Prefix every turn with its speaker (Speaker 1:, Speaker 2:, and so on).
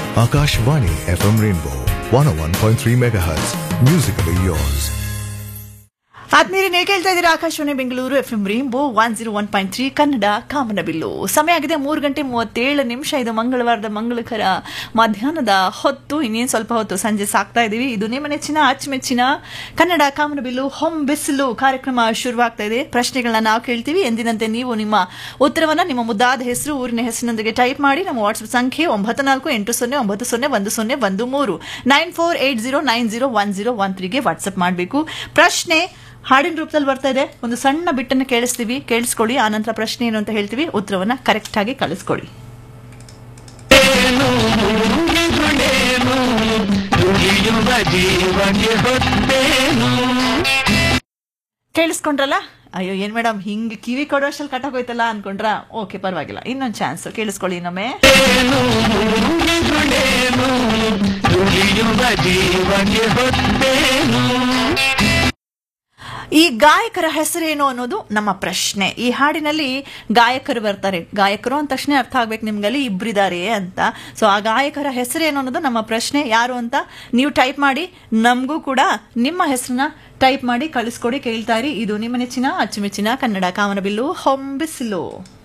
Speaker 1: Akashvani FM Rainbow 101.3 MHz. Musically yours.
Speaker 2: ಆದ್ಮೇಲೆ ನೀವು ಕೇಳ್ತಾ ಇದ್ದೀರಾ Akashvani Bengaluru F M rainbow one zero one point three Kannada ಕಾಮನಬಿಲ್ಲು ಸಮಯ ಆಗಿದೆ ಮೂರು ಗಂಟೆ ಮೂವತ್ತೇಳು ನಿಮಿಷ ಇದು ಮಂಗಳವಾರದ ಮಂಗಳಕರ ಮಧ್ಯಾಹ್ನದ ಹೊತ್ತು ಇನ್ನೇನು ಸ್ವಲ್ಪ ಹೊತ್ತು ಸಂಜೆ ಸಾಕ್ತಾ ಇದ್ದೀವಿ ಇದು ನಿಮ್ಮ ನೆಚ್ಚಿನ ಅಚ್ಚುಮೆಚ್ಚಿನ ಕನ್ನಡ ಕಾಮನಬಿಲ್ಲು ಹೊಂ ಬಿಸಿಲು ಕಾರ್ಯಕ್ರಮ ಶುರುವಾಗ್ತಾ ಇದೆ ಪ್ರಶ್ನೆಗಳನ್ನ ನಾವು ಕೇಳ್ತೀವಿ ಎಂದಿನಂತೆ ನೀವು ನಿಮ್ಮ ಉತ್ತರವನ್ನ ನಿಮ್ಮ ಮುದ್ದಾದ ಹೆಸರು ಊರಿನ ಹೆಸರಿನೊಂದಿಗೆ ಟೈಪ್ ಮಾಡಿ ನಮ್ಮ ವಾಟ್ಸ್ಆಪ್ ಸಂಖ್ಯೆ ಒಂಬತ್ತು ನಾಲ್ಕು ಎಂಟು ಸೊನ್ನೆ ಒಂಬತ್ತು ಸೊನ್ನೆ ಒಂದು ಸೊನ್ನೆ ಒಂದು ಮೂರು nine four eight zero nine zero one zero one ತ್ರೀಗೆ ವಾಟ್ಸ್ಆಪ್ ಮಾಡಬೇಕು ಪ್ರಶ್ನೆ ಹಾಡಿನ ರೂಪದಲ್ಲಿ ಬರ್ತಾ ಇದೆ ಒಂದು ಸಣ್ಣ ಬಿಟ್ಟನ್ನು ಕೇಳಿಸ್ತೀವಿ ಕೇಳಿಸ್ಕೊಳ್ಳಿ ಆನಂತರ ಪ್ರಶ್ನೆ ಏನು ಅಂತ ಹೇಳ್ತೀವಿ ಉತ್ತರವನ್ನ ಕರೆಕ್ಟ್ ಆಗಿ ಕಳಿಸ್ಕೊಡಿ
Speaker 3: ದುಡಿಯುವ ಜೀವಕ್ಕೆ ಹೊತ್ತೇನು
Speaker 2: ಕೇಳಿಸ್ಕೊಂಡ್ರಲ್ಲ ಅಯ್ಯೋ ಏನ್ ಮೇಡಮ್ ಹಿಂಗ್ ಕಿವಿ ಕೊಡೋಷ್ಟಲ್ಲಿ ಕಟ್ಟಾಗೋಯ್ತಲ್ಲ ಅನ್ಕೊಂಡ್ರ ಓಕೆ ಪರವಾಗಿಲ್ಲ ಇನ್ನೊಂದು ಚಾನ್ಸ್ ಕೇಳಿಸ್ಕೊಳ್ಳಿ ಇನ್ನೊಮ್ಮೆ
Speaker 3: ದುಡಿಯುವ ಜೀವಕ್ಕೆ ಹೊತ್ತೇನು
Speaker 2: ಈ ಗಾಯಕರ ಹೆಸರೇನು ಅನ್ನೋದು ನಮ್ಮ ಪ್ರಶ್ನೆ ಈ ಹಾಡಿನಲ್ಲಿ ಗಾಯಕರು ಬರ್ತಾರೆ ಗಾಯಕರು ಅಂದ ತಕ್ಷಣ ಅರ್ಥ ಆಗ್ಬೇಕು ನಿಮ್ಗಲ್ಲಿ ಇಬ್ಬರಿದ್ದಾರೆ ಅಂತ ಸೊ ಆ ಗಾಯಕರ ಹೆಸರೇನು ಅನ್ನೋದು ನಮ್ಮ ಪ್ರಶ್ನೆ ಯಾರು ಅಂತ ನೀವು ಟೈಪ್ ಮಾಡಿ ನಮಗೂ ಕೂಡ ನಿಮ್ಮ ಹೆಸರನ್ನ ಟೈಪ್ ಮಾಡಿ ಕಳಿಸ್ಕೊಡಿ ಕೇಳ್ತಾ ಇರಿ ಇದು ನಿಮ್ಮ ನೆಚ್ಚಿನ ಅಚ್ಚುಮೆಚ್ಚಿನ ಕನ್ನಡ ಕಾಮನಬಿಲ್ಲು ಹೊಂಬಿಸಿಲು